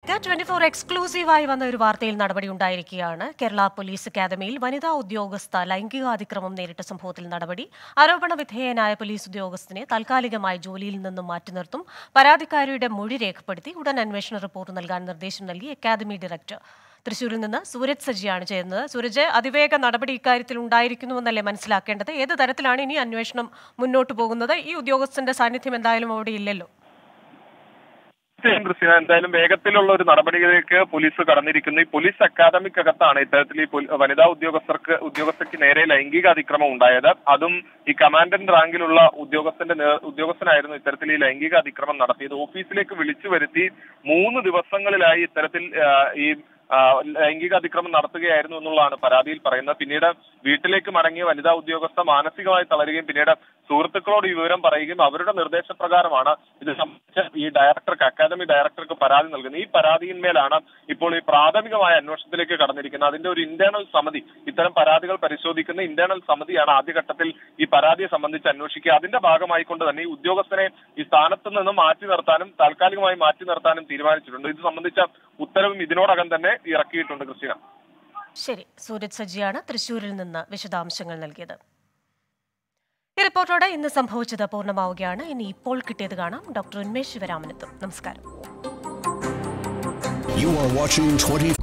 വാർത്തയിലേക്ക് twenty four എക്സ്ക്ലൂസീവായി വന്ന ഒരു വാർത്തയിൽ നടപടി ഉണ്ടായിരിക്കുകയാണ് കേരള പോലീസ് അക്കാദമിയിൽ വനിതാ ഉദ്യോഗസ്ഥ ലൈംഗികാതിക്രമം നേരിട്ട സംഭവത്തിൽ നടപടി ആരോപണ വിധേയനായ പോലീസ് ഉദ്യോഗസ്ഥനെ താൽക്കാലികമായി ജോലിയിൽ നിന്നും മാറ്റി നിർത്തും പരാതിക്കാരിയുടെ മൊഴി രേഖപ്പെടുത്തി ഉടൻ അന്വേഷണ റിപ്പോർട്ട് നൽകാൻ നിർദ്ദേശം നൽകി അക്കാദമി ഡയറക്ടർ തൃശൂരിൽ നിന്ന് സൂരജ് സജിയാണ് ചെയ്യുന്നത് സൂരജ് അതിവേഗ നടപടി ഇക്കാര്യത്തിൽ ഉണ്ടായിരിക്കുന്നുവെന്നല്ലേ മനസ്സിലാക്കേണ്ടത് ഏത് തരത്തിലാണ് ഇനി അന്വേഷണം മുന്നോട്ട് പോകുന്നത് ഈ ഉദ്യോഗസ്ഥന്റെ സാന്നിധ്യം എന്തായാലും അവിടെ ഇല്ലല്ലോ തീർച്ചയായും കൃഷ്ണ എന്തായാലും വേഗത്തിലുള്ള ഒരു നടപടിയിലേക്ക് പോലീസ് കടന്നിരിക്കുന്നു ഈ പോലീസ് അക്കാദമിക്കകത്താണ് ഇത്തരത്തിൽ ഈ പോലീ- വനിതാ ഉദ്യോഗസ്ഥർക്ക് ഉദ്യോഗസ്ഥയ്ക്ക് നേരെ ലൈംഗിക അതിക്രമം ഉണ്ടായത് അതും ഈ കമാൻഡന്റ് റാങ്കിലുള്ള ഉദ്യോഗസ്ഥന്റെ നേ- ഉദ്യോഗസ്ഥനായിരുന്നു ഇത്തരത്തിൽ ഈ ലൈംഗിക അതിക്രമം നടത്തിയത് ഓഫീസിലേക്ക് വിളിച്ചു വരുത്തി മൂന്ന് ദിവസങ്ങളിലായി ഇത്തരത്തിൽ ആ, ഈ ആ, ലൈംഗിക അതിക്രമം നടത്തുകയായിരുന്നു എന്നുള്ളതാണ് പരാതിയിൽ പറയുന്നത് പിന്നീട് വീട്ടിലേക്ക് മടങ്ങിയ വനിതാ ഉദ്യോഗസ്ഥ മാനസികമായി തളരുകയും പിന്നീട് സുഹൃത്തുക്കളോട് ഈ വിവരം പറയുകയും അവരുടെ നിർദ്ദേശപ്രകാരമാണ് ഇത് സംബന്ധിച്ച് ഈ ഡയറക്ടർക്ക് അക്കാദമി ഡയറക്ടർക്ക് പരാതി നൽകുന്നത് ഈ പരാതിയിന്മേലാണ് ഇപ്പോൾ ഈ പ്രാഥമികമായ അന്വേഷണത്തിലേക്ക് കടന്നിരിക്കുന്നത് അതിന്റെ ഒരു ഇന്റേണൽ സമിതി ഇത്തരം പരാതികൾ പരിശോധിക്കുന്ന ഇന്റേണൽ സമിതിയാണ് ആദ്യഘട്ടത്തിൽ ഈ പരാതിയെ സംബന്ധിച്ച് അന്വേഷിക്കുക അതിന്റെ ഭാഗമായിക്കൊണ്ട് തന്നെ ഈ ഉദ്യോഗസ്ഥനെ ഈ സ്ഥാനത്ത് നിന്ന് മാറ്റി നിർത്താനും താൽക്കാലികമായി മാറ്റി നിർത്താനും തീരുമാനിച്ചിട്ടുണ്ട് ഇത് സംബന്ധിച്ച ഉത്തരവും ഇതിനോടകം തന്നെ ഇറക്കിയിട്ടുണ്ട് ക്രിസ്റ്റീന ശരി സൂരജ് സജിയാണ് തൃശൂരിൽ നിന്ന് വിശദാംശങ്ങൾ നൽകിയത് ഈ റിപ്പോർട്ടോടെ ഇന്ന് സംഭവിച്ചത് പൂർണ്ണമാവുകയാണ് ഇനി ഇപ്പോൾ കിട്ടിയത് കാണാം ഡോക്ടർ ഉന്മേഷ് ശിവരാമനെത്തും നമസ്കാരം You are watching 20